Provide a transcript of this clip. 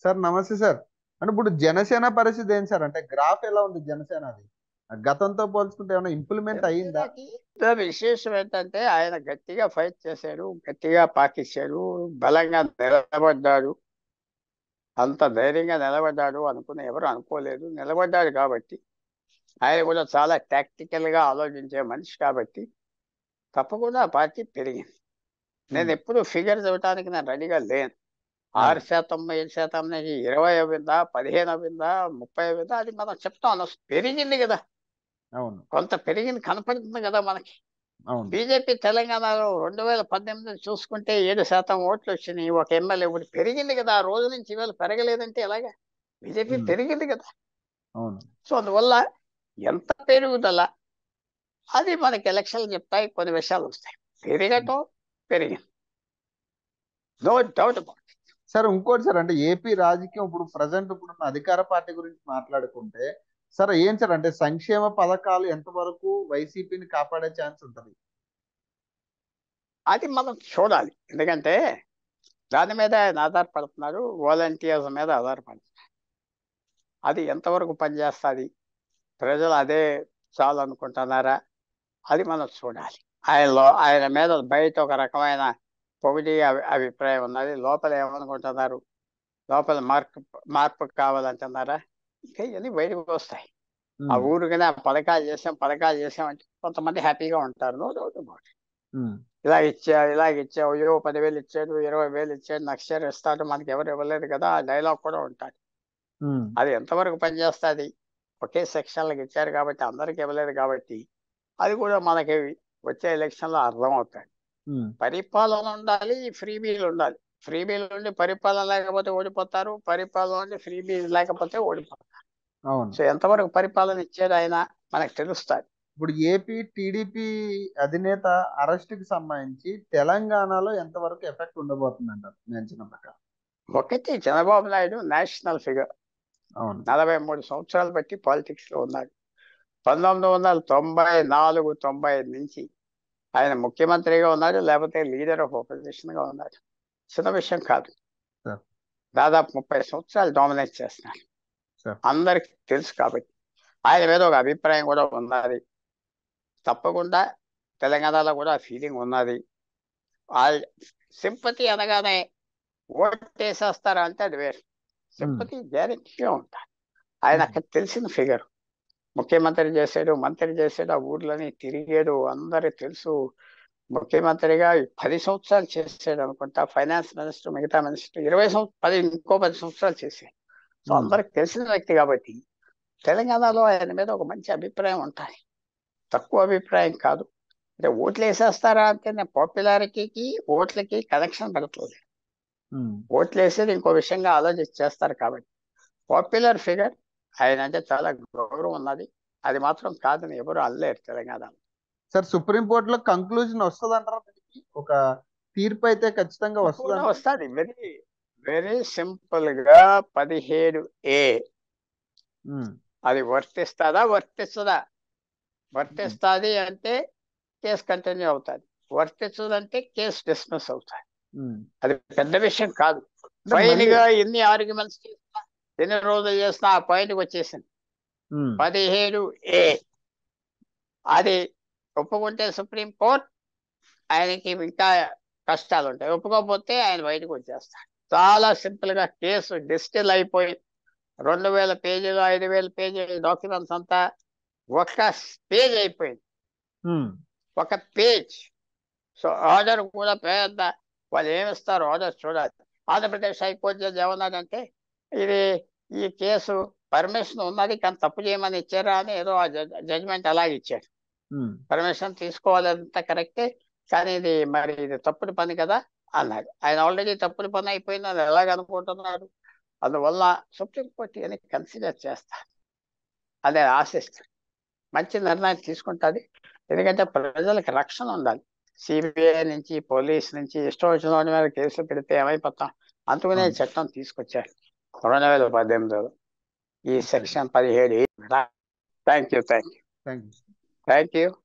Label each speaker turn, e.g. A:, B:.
A: Sir నమస్తే sir అంటే ఇప్పుడు జనసేన పరిస్థితి ఏంటి సార్ అంటే గ్రాఫ్ ఎలా ఉంది జనసేనది గతంతో పోల్చుకుంటే ఏమైనా ఇంప్లిమెంట్ అయ్యిందా
B: పెద్ద విశేషం ఏంటంటే ఆయన గట్టిగా ఫైట్ చేశాడు గట్టిగా పాకిచ్చాడు బలంగా నిలబడ్డాడు అంత ధైర్యంగా నిలబడ్డాడు అనుకుని ఎవరు అనుకోలేదు నిలబడ్డాడు కాబట్టి ఆయన కూడా చాలా tactical గా ఆలోచించే మనిషి కాబట్టి తప్పకుండా ఆ పార్టీ పెరిగింది నేను ఎప్పుడు ఫిగర్స్ ఇవ్వడానికి నేను రెడీగా లేను ఆరు శాతం ఏడు శాతం నుంచి ఇరవై అవ్విందా పదిహేను అవ్విందా ముప్పై అవ్విందా అది మనం చెప్తాం అనవసరం. పెరిగింది కదా
A: అవును
B: కొంత పెరిగింది కనపడుతుంది కదా మనకి
A: అవును
B: బీజేపీ తెలంగాణలో రెండు వేల పద్దెనిమిది చూసుకుంటే ఏడు శాతం ఓట్లు వచ్చినాయి ఒక ఎమ్మెల్యే ఇప్పుడు పెరిగింది కదా ఆ రోజు నుంచి ఇవాళ పెరగలేదంటే ఎలాగా బీజేపీ
A: Hmm.
B: పెరిగింది కదా
A: అవును
B: సో అందువల్ల ఎంత పెరుగుదల అది మనకి ఎలక్షన్లు చెప్తాయి కొన్ని విషయాలు వస్తాయి పెరగటం పెరిగింది నో డౌట్ అబౌట్
A: సార్ ఇంకోటి సార్ అంటే ఏపీ రాజకీయం ఇప్పుడు ప్రజెంట్ ఇప్పుడున్న అధికార పార్టీ గురించి మాట్లాడుకుంటే సార్ ఏం సార్ అంటే సంక్షేమ పథకాలు ఎంతవరకు వైసీపీని కాపాడే ఛాన్స్ ఉంటుంది
B: అది మనం చూడాలి ఎందుకంటే దాని మీద ఆయన ఆధారపడుతున్నారు వాలంటీర్స్ మీద ఆధారపడుతున్నారు అది ఎంతవరకు పనిచేస్తుంది ప్రజలు అదే చాలు అనుకుంటున్నారా అది మనం చూడాలి ఆయనలో ఆయన మీద బయట ఒక రకమైన పొగిడి అభి అభిప్రాయం ఉన్నది లోపల ఏమనుకుంటున్నారు లోపల మార్పు మార్పు కావాలంటున్నారా ఇంకా ఇవన్నీ బయటకు వస్తాయి ఆ ఊరికనే పథకాలు చేసాం పథకాలు చేసాం అంటే కొంతమంది హ్యాపీగా ఉంటారు నో డౌట్ అబౌట్
A: ఉమ్,
B: ఇలా ఇచ్చా ఇలా ఇచ్చావు అయ్యో పదివేలు ఇచ్చాడు ఇరవై వేలు ఇచ్చాడు నెక్స్ట్ ఇయర్ ఇస్తాడు మనకి ఎవరు ఇవ్వలేదు కదా ఆ డైలాగ్ కూడా ఉంటాడు
A: ఉమ్,
B: అది ఎంతవరకు పనిచేస్తుంది ఒకే సెక్షన్లకు ఇచ్చారు కాబట్టి అందరికి ఇవ్వలేదు కాబట్టి అది కూడా మనకి వచ్చే ఎలక్షన్లో అర్థం అవుతాయి
A: ఉమ్,
B: పరిపాలన ఉండాలి ఫ్రీ బీలు ఉండాలి ఫ్రీ బీలు ఉండి పరిపాలన లేకపోతే ఓడిపోతారు పరిపాలన ఉండి ఫ్రీ బీల్ లేకపోతే ఓడిపోతారు
A: అవును
B: సో ఎంతవరకు పరిపాలన ఇచ్చాడు ఆయన మనకు తెలుస్తుంది
A: ఇప్పుడు ఏపీ టీడీపీ అధినేత అరెస్ట్ కి సంబంధించి తెలంగాణలో ఎంతవరకు ఎఫెక్ట్ ఉండబోతుంది అంటారు నేను చిన్న ప్రకారం
B: ఒకటి చంద్రబాబు నాయుడు నేషనల్ ఫిగర్
A: అవును
B: నలభై మూడు సంవత్సరాలు బట్టి పాలిటిక్స్ లో ఉన్నాడు పంతొమ్మిది వందల తొంభై నాలుగు తొంభై ఐదు నుంచి ఆయన ముఖ్యమంత్రిగా ఉన్నాడు లేకపోతే లీడర్ ఆఫ్ ఆపోజిషన్ గా ఉన్నాడు చిన్న విషయం కాదు
A: Sure.
B: దాదాపు ముప్పై సంవత్సరాలు డామినేట్ చేస్తున్నాడు
A: Sure.
B: అందరికి తెలుసు కాబట్టి ఆయన మీద ఒక అభిప్రాయం కూడా ఉన్నది తప్పకుండా తెలంగాణలో కూడా ఫీలింగ్ ఉన్నది ఆ సింపతి అనగానే ఓట్ వేసేస్తారా అంటే అది వేరు సింపతి గ్యారెంటీగా ఉంటారు ఆయన అక్కడ తెలిసిన ఫిగర్ ముఖ్యమంత్రి చేశాడు మంత్రి చేశాడు ఆ ఊర్లని తిరిగాడు అందరికి తెలుసు ముఖ్యమంత్రిగా పది సంవత్సరాలు చేశాడు అనుకుంటా ఫైనాన్స్ మినిస్టర్ మిగతా మినిస్టర్ ఇరవై సంవత్సరం పది ఇంకో పది సంవత్సరాలు చేశాడు సో
A: Hmm.
B: అందరికి తెలిసిన వ్యక్తి కాబట్టి తెలంగాణలో ఆయన మీద ఒక మంచి అభిప్రాయం ఉంటాయి తక్కువ అభిప్రాయం కాదు అంటే ఓట్లు వేసేస్తారా అంటే నేను పాపులారిటీకి ఓట్లకి కనెక్షన్ పెడతలేదు
A: ఉమ్,
B: ఓట్లు వేసేది ఇంకో విషయంగా ఆలోచించి చేస్తారు కాబట్టి పాపులర్ ఫిగర్ ఆయన అంటే చాలా గౌరవం ఉన్నది అది మాత్రం కాదని ఎవరు అనలేరు తెలంగాణలో
A: సార్ సుప్రీం కోర్టులో కంక్లూజన్ వస్తుంది అంటారా దీనికి ఒక తీర్పు అయితే ఖచ్చితంగా వస్తుంది
B: కూడా వస్తుంది వెరీ వెరీ సింపుల్ గా పదిహేడు ఏ అది వర్తిస్తుందా వర్తిస్తుందా వర్తిస్తుంది అంటే కేసు కంటిన్యూ అవుతుంది వర్తించదంటే కేసు డిస్మిస్ అవుతుంది అది పెద్ద విషయం కాదు ఫైన్ గా ఎన్ని ఆర్గ్యుమెంట్స్ చేసినా ఎన్ని రోజులు చేసినా ఆ పాయింట్కి వచ్చేసింది పదిహేడు ఏ అది ఒప్పుకుంటే సుప్రీం కోర్ట్ ఆయనకి ఇంకా కష్టాలు ఉంటాయి ఒప్పుకోకపోతే ఆయన బయటకు వచ్చేస్తాడు చాలా సింపుల్ గా కేసు డిస్టిల్ అయిపోయి రెండు వేల పేజీలు ఐదు వేల పేజీలు డాక్యుమెంట్స్ అంతా ఒక పేజ్ అయిపోయింది ఒక పేజ్ సో ఆర్డర్ కూడా పెద్ద వాళ్ళు ఏమిస్తారు ఆర్డర్ చూడాలి ఆంధ్రప్రదేశ్ హైకోర్టు జడ్జి ఏమన్నాడంటే ఇది ఈ కేసు పర్మిషన్ ఉన్నది కానీ తప్పు చేయమని ఇచ్చారా అని ఏదో ఆ జడ్జిమెంట్ అలాగే ఇచ్చారు పర్మిషన్ తీసుకోవాలి అంతా కరెక్టే కానీ ఇది మరి ఇది తప్పుడు పని కదా అన్నాడు ఆయన ఆల్రెడీ తప్పుడు పని అయిపోయిందని ఎలాగ అనుకుంటున్నాడు అందువల్ల సుప్రీంకోర్టు అని కన్సిడర్ చేస్తారు అదే ఆశిస్తారు మంచి నిర్ణయం తీసుకుంటుంది ఎందుకంటే ప్రజలకు రక్షణ ఉండాలి సిబిఐ నుంచి పోలీస్ నుంచి ఇష్టం వచ్చిన వాడి మీద కేసులు పెడితే ఏమైపోతాం అందుకనే
A: అవును.
B: చట్టం తీసుకొచ్చారు రెండు వేల పద్దెనిమిదిలో ఈ సెక్షన్ పదిహేడు thank you thank you
A: thank you
B: thank you